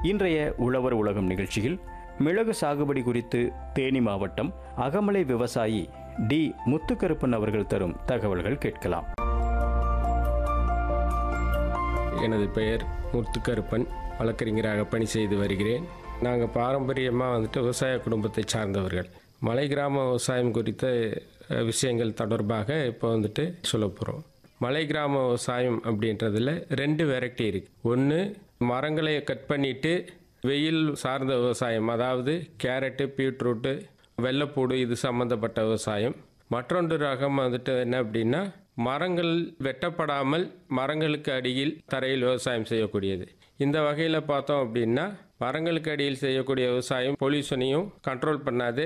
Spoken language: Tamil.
இன்றைய உழவர் உலகம் நிகழ்ச்சியில் மிளகு சாகுபடி குறித்து தேனி மாவட்டம் அகமலை விவசாயி டி முத்துக்கருப்பன் அவர்கள் தரும் தகவல்கள் கேட்கலாம் எனது பெயர் முத்துக்கருப்பன் வழக்கறிஞராக பணி செய்து வருகிறேன் நாங்கள் பாரம்பரியமாக வந்துட்டு விவசாய குடும்பத்தை சார்ந்தவர்கள் மலை கிராம விவசாயம் குறித்த அஹ், விஷயங்கள் தொடர்பாக இப்போ வந்துட்டு சொல்ல போகிறோம் மலை கிராம விவசாயம் அப்படின்றதுல ரெண்டு வெரைட்டி இருக்குது ஒன்று மரங்களை கட் பண்ணிட்டு வெயில் சார்ந்த விவசாயம் அதாவது கேரட்டு பீட்ரூட்டு வெள்ளைப்பூடு இது சம்மந்தப்பட்ட விவசாயம் மற்றொன்று ரகம் வந்துட்டு என்ன அப்படின்னா மரங்கள் வெட்டப்படாமல் மரங்களுக்கு அடியில் தரையில் விவசாயம் செய்யக்கூடியது இந்த வகையில் பார்த்தோம் அப்படின்னா மரங்களுக்கு அடியில் செய்யக்கூடிய விவசாயம் பொல்யூஷனையும் கண்ட்ரோல் பண்ணாது